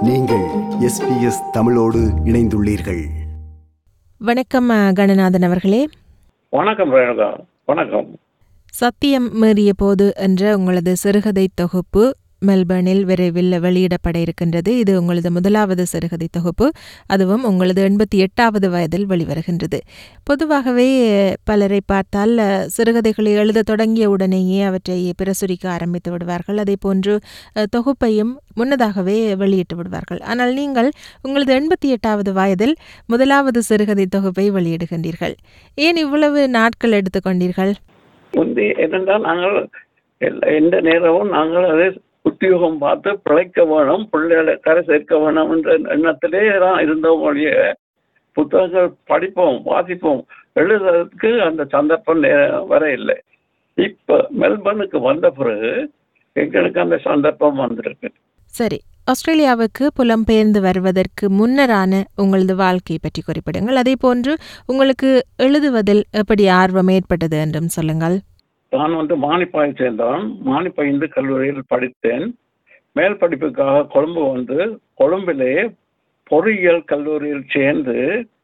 நீங்கள் எஸ்பிஎஸ் தமிழோடு இணைந்துள்ளீர்கள் வணக்கம் அ, கணநாதன் அவர்களே வணக்கம் ரேணுகா வணக்கம் சத்தியம் மீறிய போது என்ற உங்களது சிறுகதை தொகுப்பு மெல்பர்னில் விரைவில் வெளியிடப்பட இருக்கின்றது இது உங்களது முதலாவது சிறுகதை தொகுப்பு அதுவும் உங்களது எண்பத்தி எட்டாவது வயதில் வெளிவருகின்றது பொதுவாகவே அ, பலரை பார்த்தால் அ, சிறுகதைகளை எழுத தொடங்கிய உடனேயே அவற்றை பிரசுரிக்க ஆரம்பித்து விடுவார்கள் அதே போன்று அ, தொகுப்பையும் முன்னதாகவே வெளியிட்டு விடுவார்கள் ஆனால் நீங்கள் உங்களது எண்பத்தி எட்டாவது வயதில் முதலாவது சிறுகதை தொகுப்பை வெளியிடுகின்றீர்கள் ஏன் இவ்வளவு நாட்கள் எடுத்துக்கொண்டீர்கள் முந்தி என்னென்றால் நாங்கள் எல்லா- எந்த நேரமும் நாங்கள் அதை உத்தியோகம் பார்த்து பிழைக்க வேணும் பிள்ளைகளை கரை சேர்க்க வேணும் என்ற எண்ணத்திலே தான் இருந்தோம் ஒழிய புத்தகங்கள் படிப்போம் வாசிப்போம் எழுதுறதுக்கு அந்த சந்தர்ப்பம் நே- வர இல்லை இப்ப மெல்பர்னுக்கு வந்த பிறகு எங்களுக்கு அந்த சந்தர்ப்பம் வந்திருக்கு சரி ஆஸ்திரேலியாவுக்கு புலம்பெயர்ந்து வருவதற்கு முன்னரான உங்களது வாழ்க்கை பற்றி குறிப்பிடுங்கள் அதே போன்று உங்களுக்கு எழுதுவதில் எப்படி ஆர்வம் ஏற்பட்டது என்றும் சொல்லுங்கள் நான் வந்து மானிப்பாய் சேர்ந்தவன் மானிப்பாய் இந்து கல்லூரியில் படித்தேன் மேல் படிப்புக்காக கொழும்பு வந்து கொழும்பிலே பொறியியல் கல்லூரியில் சேர்ந்து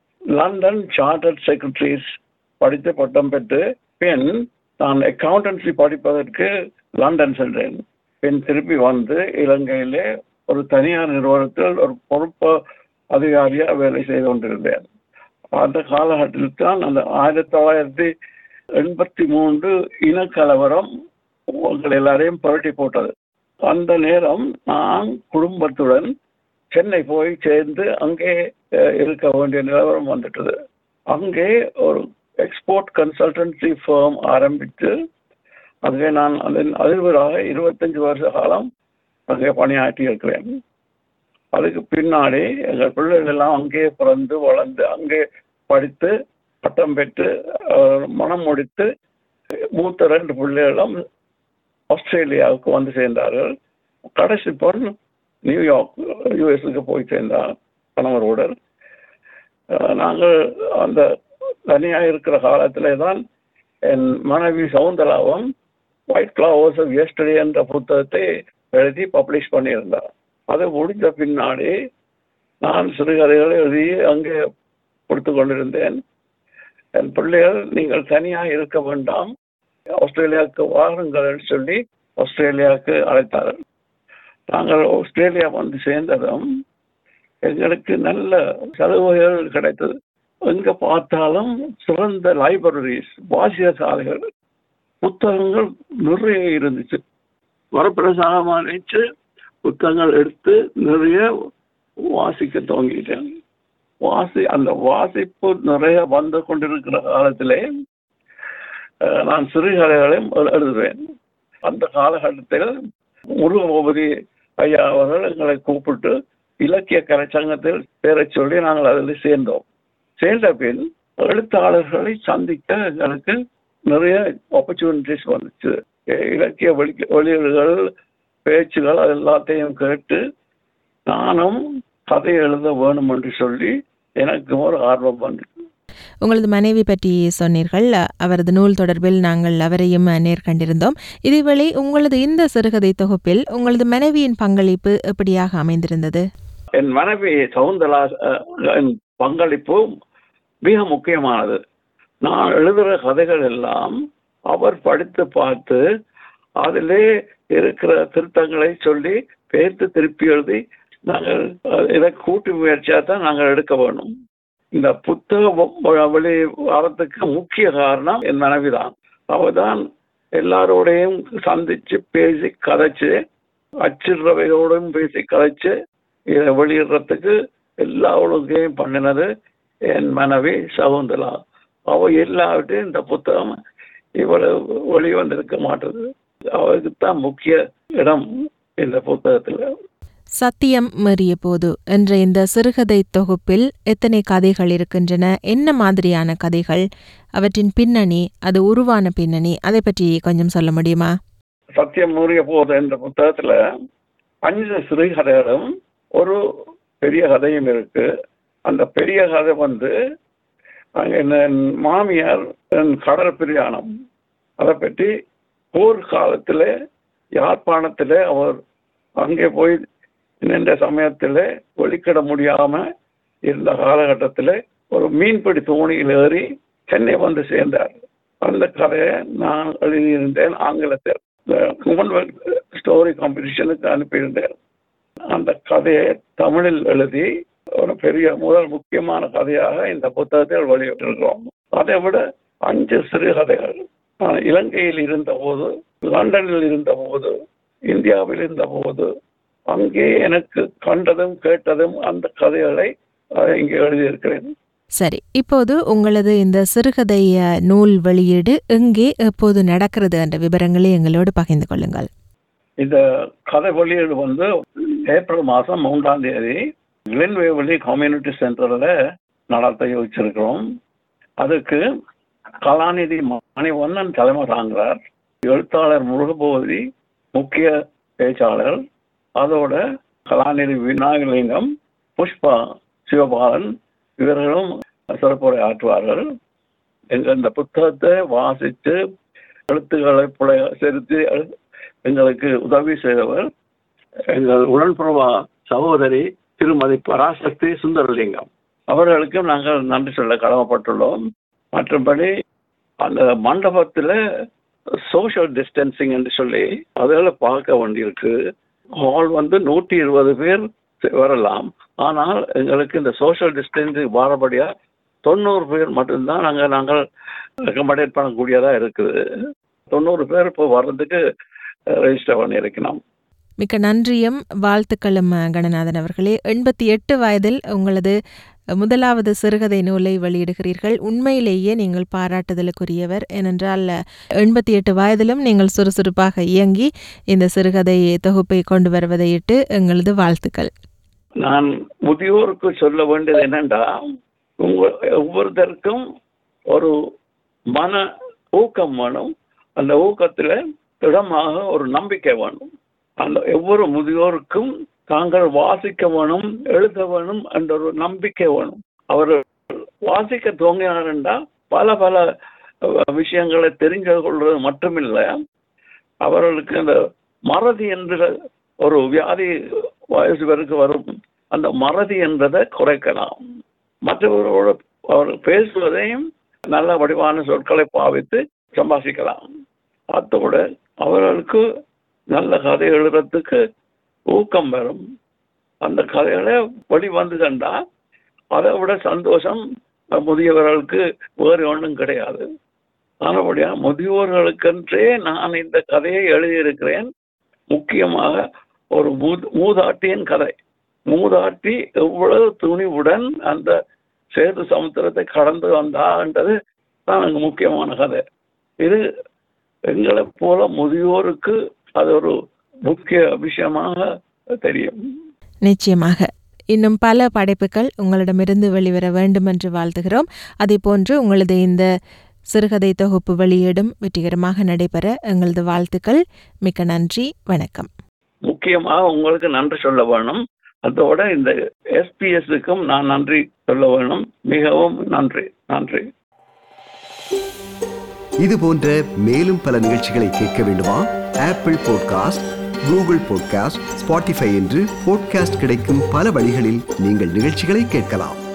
லண்டன் சார்ட்டர்ட் செக்ரட்டரிஸ் படித்து பட்டம் பெற்று பின் நான் அக்கவுண்டன்சி படிப்பதற்கு லண்டன் சென்றேன் பின் திருப்பி வந்து இலங்கையிலே ஒரு தனியார் நிறுவனத்தில் ஒரு பொறுப்பு அதிகாரியாக வேலை செய்து கொண்டிருந்தேன் அந்த காலகட்டத்தில் தான் அந்த ஆயிரத்தி தொள்ளாயிரத்தி எண்பத்தி மூன்று இனக்கலவரம் உங்கள் எல்லாரையும் புரட்டி போட்டது அந்த நேரம் நான் குடும்பத்துடன் சென்னை போய் சேர்ந்து அங்கே அஹ், இருக்க வேண்டிய நிலவரம் வந்துட்டது அங்கே ஒரு எக்ஸ்போர்ட் கன்சல்டன்சி ஃபேம் ஆரம்பித்து அங்கே நான் அதன் அதிர்வராக இருபத்தஞ்சு வருஷ காலம் அங்கே பணியாற்றி இருக்கிறேன் அதுக்கு பின்னாடி எங்கள் பிள்ளைகள் எல்லாம் அங்கே பிறந்து வளர்ந்து அங்கே படித்து பட்டம் பெற்று அஹ், மனம் முடித்து மூத்த ரெண்டு பிள்ளைகளும் ஆஸ்திரேலியாவுக்கு வந்து சேர்ந்தார்கள் கடைசி பொருள் நியூயார்க் யுஎஸ்க்கு போய் சேர்ந்தார் கணவரோடு அஹ், நாங்கள் அந்த தனியாக இருக்கிற காலத்திலே தான் என் மனைவி சவுந்தராவும் ஒயிட் ஃப்ளவர்ஸ் ஆஃப் எஸ்டே என்ற புத்தகத்தை எழுதி பப்ளிஷ் பண்ணியிருந்தார் அது முடிஞ்ச பின்னாடி நான் சிறுகதைகளை எழுதி அங்கே கொடுத்து கொண்டிருந்தேன் என் பிள்ளைகள் நீங்கள் தனியாக இருக்க வேண்டாம் ஆஸ்திரேலியாவுக்கு வாருங்கள் என்று சொல்லி ஆஸ்திரேலியாவுக்கு அழைத்தார்கள் நாங்கள் ஆஸ்திரேலியா வந்து சேர்ந்ததும் எங்களுக்கு நல்ல சலுகைகள் கிடைத்தது எங்க பார்த்தாலும் சிறந்த லைப்ரரிஸ் வாசிய சாலைகள் புத்தகங்கள் நிறைய இருந்துச்சு வரப்பிரசாதமாக நினைச்சு புத்தகங்கள் எடுத்து நிறைய வாசிக்க துவங்கிட்டேன் வாசி அந்த வாசிப்பு நிறைய வந்து கொண்டிருக்கிற காலத்திலே அஹ், நான் சிறுகதைகளையும் எழு- எழுதுவேன் அந்த காலகட்டத்தில் முருகபூபதி ஐயா அவர்கள் எங்களை கூப்பிட்டு இலக்கிய கலைச்சங்கத்தில் பேரச் சொல்லி நாங்கள் அதில் சேர்ந்தோம் சேர்ந்த பின் எழுத்தாளர்களை சந்திக்க எங்களுக்கு நிறைய ஆப்பர்ச்சுனிட்டிஸ் வந்துச்சு எ- இலக்கிய வெளி வெளியீடுகள் பேச்சுகள் அது எல்லாத்தையும் கேட்டு நானும் கதை எழுத வேணும் என்று சொல்லி எனக்கு ஒரு ஆர்வம் வந்துச்சு உங்களது மனைவி பற்றி சொன்னீர்கள் அவரது நூல் தொடர்பில் நாங்கள் அவரையும் நேர்கண்டிருந்தோம் இதேவேளை உங்களது இந்த சிறுகதை தொகுப்பில் உங்களது மனைவியின் பங்களிப்பு எப்படியாக அமைந்திருந்தது என் மனைவி சவுந்தரா அஹ், என் பங்களிப்பு மிக முக்கியமானது நான் எழுதுகிற கதைகள் எல்லாம் அவர் படித்து பார்த்து அதிலே இருக்கிற திருத்தங்களை சொல்லி பேர்த்து திருப்பி எழுதி நாங்கள் அஹ், இதை கூட்டு முயற்சியாக தான் நாங்கள் எடுக்க வேணும் இந்த புத்தகம் வ- வெளி வரத்துக்கு முக்கிய காரணம் என் மனைவி தான் அவ தான் எல்லாரோடையும் சந்திச்சு பேசி கதைச்சு அச்சிடுறவையோடையும் பேசி கதைச்சு இதை வெளியிடுறதுக்கு எல்லா ஒழுங்கையும் பண்ணினது என் மனைவி சகுந்தலா அவ இல்லாவிட்டு இந்த புத்தகம் இவ்வளவு வெளிவந்திருக்க மாட்டது அவருக்கு தான் முக்கிய இடம் இந்த புத்தகத்துல சத்தியம் மீறிய போது என்ற இந்த சிறுகதை தொகுப்பில் எத்தனை கதைகள் இருக்கின்றன என்ன மாதிரியான கதைகள் அவற்றின் பின்னணி அது உருவான பின்னணி அதை பற்றி கொஞ்சம் சொல்ல முடியுமா சத்தியம் மூறிய போது என்ற புத்தகத்துல அஞ்சு சிறுகதைகளும் ஒரு பெரிய கதையும் இருக்கு அந்த பெரிய கதை வந்து அங்க என் மாமியார் என் கடல் பிரயாணம் அதை பற்றி போர் காலத்துல யாழ்ப்பாணத்துல அவர் அங்கே போய் இந்த சமயத்தில் வெளிக்கிட முடியாம இருந்த காலகட்டத்தில் ஒரு மீன்பிடி தோணியில் ஏறி சென்னை வந்து சேர்ந்தார் அந்த கதையை நான் எழுதியிருந்தேன் ஆங்கிலத்தில் காமன்வெல்த் ஸ்டோரி காம்படிஷனுக்கு அனுப்பியிருந்தேன் அந்த கதையை தமிழில் எழுதி ஒரு பெரிய முதல் முக்கியமான கதையாக இந்த புத்தகத்தில் வெளியிட்டிருக்கிறோம் அதை விட அஞ்சு சிறுகதைகள் நான் இலங்கையில் இருந்தபோது லண்டனில் இருந்தபோது இந்தியாவில் இருந்தபோது அங்கே எனக்கு கண்டதும் கேட்டதும் அந்த கதைகளை அஹ், இங்கே எழுதியிருக்கிறேன் சரி இப்போது உங்களது இந்த சிறுகதை அஹ், நூல் வெளியீடு எங்கே எப்போது நடக்கிறது என்ற விவரங்களை எங்களோடு பகிர்ந்து கொள்ளுங்கள் இந்த கதை வெளியீடு வந்து ஏப்ரல் மாதம் மூன்றாம் தேதி கிளென்வேவலி கம்யூனிட்டி சென்டரில் நடத்த யோசிச்சிருக்கிறோம் அதுக்கு கலாநிதி மணிவண்ணன் தலைமை தாங்குறார் எழுத்தாளர் முருகபோதி முக்கிய பேச்சாளர் அதோட கலாநிதி விநாயகலிங்கம் புஷ்பா சிவபாலன் இவர்களும் சிறப்புரை ஆற்றுவார்கள் எங்க இந்த புத்தகத்தை வாசித்து எழுத்துக்களை புலை செலுத்தி எங்களுக்கு உதவி செய்தவர் எங்கள் உடன்பிறவா சகோதரி திருமதி பராசக்தி சுந்தரலிங்கம் அவர்களுக்கும் நாங்கள் நன்றி சொல்ல கடமைப்பட்டுள்ளோம் மற்றபடி அந்த மண்டபத்தில் சோஷியல் டிஸ்டன்சிங் என்று சொல்லி அதில் பார்க்க வேண்டியிருக்கு ஹால் வந்து நூற்றி இருபது பேர் வரலாம் ஆனால் எங்களுக்கு இந்த சோஷியல் டிஸ்டன்சிங் வாரபடியாக தொண்ணூறு பேர் மட்டும்தான் நாங்கள் நாங்கள் ரெக்கமெண்டேட் பண்ணக்கூடியதாக இருக்குது தொண்ணூறு பேர் இப்போ வர்றதுக்கு ரெஜிஸ்டர் பண்ணியிருக்கணும் மிக்க நன்றியும் வாழ்த்துக்களும் அஹ், கணநாதன் அவர்களே எண்பத்தி எட்டு வயதில் உங்களது முதலாவது சிறுகதை நூலை வெளியிடுகிறீர்கள் உண்மையிலேயே நீங்கள் பாராட்டுதலுக்குரியவர் ஏனென்றால் எண்பத்தி எட்டு வயதிலும் நீங்கள் சுறுசுறுப்பாக இயங்கி இந்த சிறுகதை தொகுப்பை கொண்டு வருவதையிட்டு எங்களது வாழ்த்துக்கள் நான் முதியோருக்கு சொல்ல வேண்டியது என்னண்டா உங்க ஒவ்வொருத்தருக்கும் ஒரு மன ஊக்கம் வேணும் அந்த ஊக்கத்துல திடமாக ஒரு நம்பிக்கை வேணும் அந்த ஒவ்வொரு முதியோருக்கும் தாங்கள் வாசிக்க வேணும் எழுத வேணும் என்ற ஒரு நம்பிக்கை வேணும் அவர் வாசிக்க துவங்கினாருண்டா பல பல அஹ், விஷயங்களை தெரிஞ்சு கொள்வது மட்டுமில்லை அவர்களுக்கு அந்த மறதி என்ற ஒரு வியாதி வயசு பேருக்கு வரும் அந்த மறதி என்றதை குறைக்கலாம் மற்றவர்களோட அவர் பேசுவதையும் நல்ல வடிவான சொற்களை பாவித்து சம்பாஷிக்கலாம் அதோட அவர்களுக்கு நல்ல கதை எழுதுறதுக்கு ஊக்கம் வரும் அந்த கதைகளை வழி வந்து கண்டா அதை விட சந்தோஷம் முதியவர்களுக்கு வேறு ஒன்றும் கிடையாது ஆனபடியா முதியோர்களுக்கென்றே நான் இந்த கதையை எழுதியிருக்கிறேன் முக்கியமாக ஒரு மூ- மூதாட்டியின் கதை மூதாட்டி எவ்வளவு துணிவுடன் அந்த சேது சமுத்திரத்தை கடந்து வந்தான்றது தான் அங்கு முக்கியமான கதை இது எங்களை போல முதியோருக்கு அது ஒரு முக்கிய விஷயமாக தெரியும் நிச்சயமாக இன்னும் பல படைப்புகள் உங்களிடமிருந்து வெளிவர வேண்டும் என்று வாழ்த்துகிறோம் அதேபோன்று உங்களது இந்த சிறுகதை தொகுப்பு வெளியீடும் வெற்றிகரமாக நடைபெற எங்களது வாழ்த்துக்கள் மிக்க நன்றி வணக்கம் முக்கியமாக உங்களுக்கு நன்றி சொல்ல வேணும் அதோட இந்த எஸ்பிஎஸ்க்கும் நான் நன்றி சொல்ல வேணும் மிகவும் நன்றி நன்றி இது போன்ற மேலும் பல நிகழ்ச்சிகளை கேட்க வேண்டுமா Apple podcast Google podcast Spotify என்று பாட்காஸ்ட் கிடைக்கும் பல வழிகளில் நீங்கள் நிகழ்ச்சிகளை கேட்கலாம்